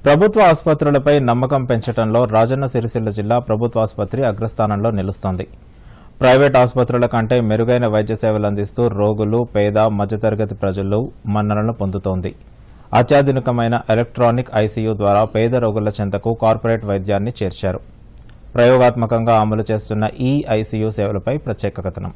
ప్రభుత్వ ఆసుపత్రులపై నమ్మకం పెంచడంలో రాజన్న సిరిసిల్ల జిల్లా ప్రభుత్వ ఆసుపత్రి అగ్రస్థానంలో నిలుస్తోంది ప్రైవేట్ ఆసుపత్రుల కంటే మెరుగైన వైద్య సేవలు అందిస్తూ రోగులు పేద మధ్యతరగతి ప్రజలు మన్ననలు పొందుతోంది అత్యాధునికమైన ఎలక్ట్రానిక్ ఐసీయూ ద్వారా పేద రోగుల చెంతకు కార్పొరేట్ వైద్యాన్ని చేర్చారు ప్రయోగాత్మకంగా అమలు చేస్తున్న ఈ ఐసీయూ సేవలపై ప్రత్యేక కథనం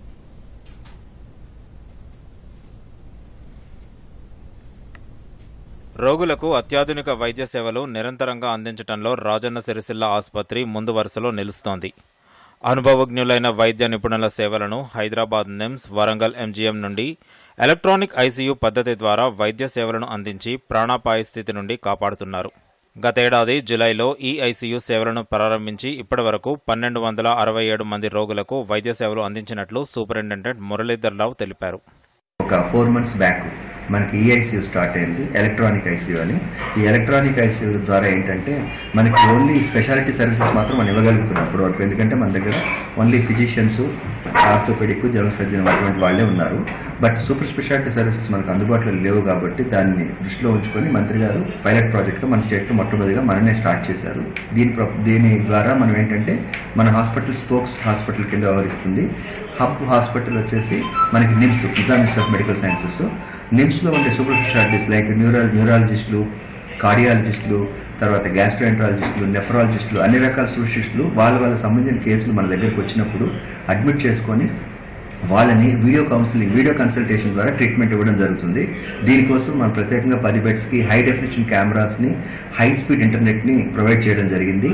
రోగులకు అత్యాధునిక వైద్య సేవలు నిరంతరంగా అందించడంలో రాజన్న సిరిసిల్ల ఆసుపత్రి ముందు వరుసలో నిలుస్తోంది అనుభవజ్ఞులైన వైద్య నిపుణుల సేవలను హైదరాబాద్ నిమ్స్ వరంగల్ ఎంజీఎం నుండి ఎలక్ట్రానిక్ ఐసీయూ పద్ధతి ద్వారా వైద్య సేవలను అందించి ప్రాణాపాయ స్థితి నుండి కాపాడుతున్నారు గతేడాది జులైలో ఈ ఐసీయూ సేవలను ప్రారంభించి ఇప్పటివరకు పన్నెండు వందల అరవై ఏడు మంది రోగులకు వైద్య సేవలు అందించినట్లు సూపరింటెండెంట్ మురళీధర్ రావు తెలిపారు ఒక ఫోర్ మంత్స్ బ్యాక్ మనకి ఈఐసీయూ స్టార్ట్ అయింది ఎలక్ట్రానిక్ ఐసీయూ అని ఈ ఎలక్ట్రానిక్ ఐసీయూ ద్వారా ఏంటంటే మనకి ఓన్లీ స్పెషాలిటీ సర్వీసెస్ మాత్రం మనం ఇవ్వగలుగుతున్నాం ఇప్పటి వరకు ఎందుకంటే మన దగ్గర only physicians orthopaedic general surgeon అటువంటి వాళ్ళే ఉన్నారు బట్ సూపర్ స్పెషాలిటీ సర్వీసెస్ మనకు అందుబాటులో లేవు కాబట్టి దాన్ని దృష్టిలో ఉంచుకొని మంత్రి గారు పైలట్ ప్రాజెక్ట్గా మన స్టేట్లో మొట్టమొదటిగా మననే స్టార్ట్ చేశారు దీని ప్ర- దీని ద్వారా మనం ఏంటంటే మన హాస్పిటల్ స్పోక్స్ హాస్పిటల్ కింద వ్యవహరిస్తుంది హబ్ హాస్పిటల్ వచ్చేసి మనకి NIMS Nizam institute of medical sciences నిమ్స్లో ఉండే సూపర్ స్పెషాలిటీస్ లైక్ న్యూరల్ న్యూరాలజిస్టులు కార్డియాలజిస్టులు తర్వాత గ్యాస్ట్రోఎంట్రాలజిస్టులు నెఫ్రాలజిస్టులు అన్ని రకాల స్పెషలిస్టులు వాళ్ళ వాళ్ళ సంబంధించిన కేసులు మన దగ్గరికి వచ్చినప్పుడు అడ్మిట్ చేసుకొని వాళ్ళని వీడియో కౌన్సిలింగ్ వీడియో కన్సల్టేషన్ ద్వారా ట్రీట్మెంట్ ఇవ్వడం జరుగుతుంది దీనికోసం మనం ప్రత్యేకంగా పది బెడ్స్కి హై డెఫినేషన్ కెమెరాస్ని హై స్పీడ్ ఇంటర్నెట్ని ప్రొవైడ్ చేయడం జరిగింది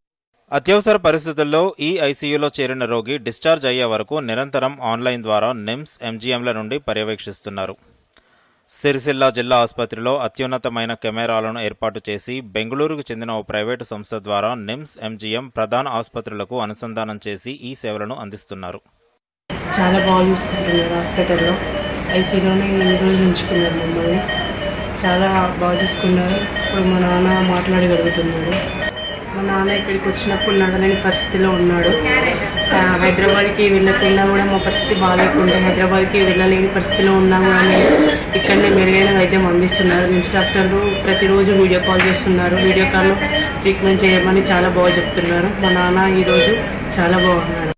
అత్యవసర పరిస్థితుల్లో ఈ ఐసీయూలో చేరిన రోగి డిశ్చార్జ్ అయ్యే వరకు నిరంతరం ఆన్లైన్ ద్వారా నిమ్స్ ఎంజీఎంల నుండి పర్యవేక్షిస్తున్నారు సిరిసిల్ల జిల్లా ఆసుపత్రిలో అత్యున్నతమైన కెమెరాలను ఏర్పాటు చేసి బెంగళూరుకు చెందిన ఓ ప్రైవేటు సంస్థ ద్వారా నిమ్స్ ఎంజీఎం ప్రధాన ఆసుపత్రులకు అనుసంధానం చేసి ఈ సేవలను అందిస్తున్నారు చాలా బాగా చూసుకుంటున్నారు హాస్పిటల్లో ఐసీలోనే ఎన్ని రోజులు ఉంచుకున్నారు మమ్మల్ని చాలా బాగా చూసుకున్నారు ఇప్పుడు మా నాన్న మాట్లాడగలుగుతున్నాడు మా నాన్న ఇక్కడికి వచ్చినప్పుడు నడలేని పరిస్థితిలో ఉన్నాడు ఆ, హైదరాబాద్కి వెళ్ళకుండా కూడా మా పరిస్థితి బాగాలేకుండా హైదరాబాద్కి వెళ్ళలేని పరిస్థితిలో ఉన్నా కూడా నేను ఇక్కడనే మెరుగైన వైద్యం అందిస్తున్నారు నిమ్స్ డాక్టర్లు ప్రతిరోజు వీడియో కాల్ చేస్తున్నారు వీడియో కాల్లో ట్రీట్మెంట్ చేయమని చాలా బాగా చెప్తున్నారు మా నాన్న ఈరోజు చాలా బాగున్నాడు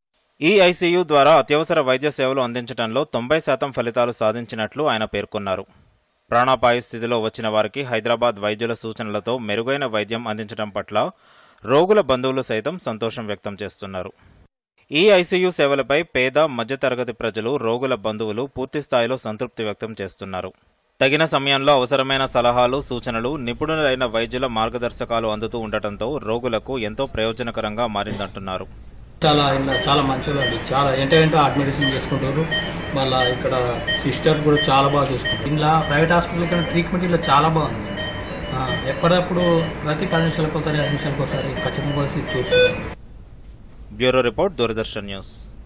ఈ ఐసీయూ ద్వారా అత్యవసర వైద్య సేవలు అందించడంలో తొంభై శాతం ఫలితాలు సాధించినట్లు ఆయన పేర్కొన్నారు ప్రాణాపాయ స్థితిలో వచ్చిన వారికి హైదరాబాద్ వైద్యుల సూచనలతో మెరుగైన వైద్యం అందించడం పట్ల రోగుల బంధువులు సైతం సంతోషం వ్యక్తం చేస్తున్నారు ఈ ఐసీయూ సేవలపై పేద మధ్యతరగతి ప్రజలు రోగుల బంధువులు పూర్తి స్థాయిలో సంతృప్తి వ్యక్తం చేస్తున్నారు తగిన సమయంలో అవసరమైన సలహాలు సూచనలు నిపుణులైన వైద్యుల మార్గదర్శకాలు అందుతూ ఉండటంతో రోగులకు ఎంతో ప్రయోజనకరంగా మారిందంటున్నారు చాలా ఇలా చాలా మంచిగా అండి చాలా ఏంటంటే అడ్మిషన్ చేసుకుంటారు మళ్ళీ ఇక్కడ సిస్టర్స్ కూడా చాలా బాగా చూసుకుంటారు ఇలా ప్రైవేట్ హాస్పిటల్ కన్నా ట్రీట్మెంట్ ఇలా చాలా బాగుంది ఆ, ఎప్పటికప్పుడు ప్రతి పది నిమిషాలకు ఒకసారి ఐదు నిమిషాలకు ఒకసారి ఖచ్చితంగా వచ్చి చూస్తున్నారు బ్యూరో రిపోర్ట్ దూరదర్శన్ న్యూస్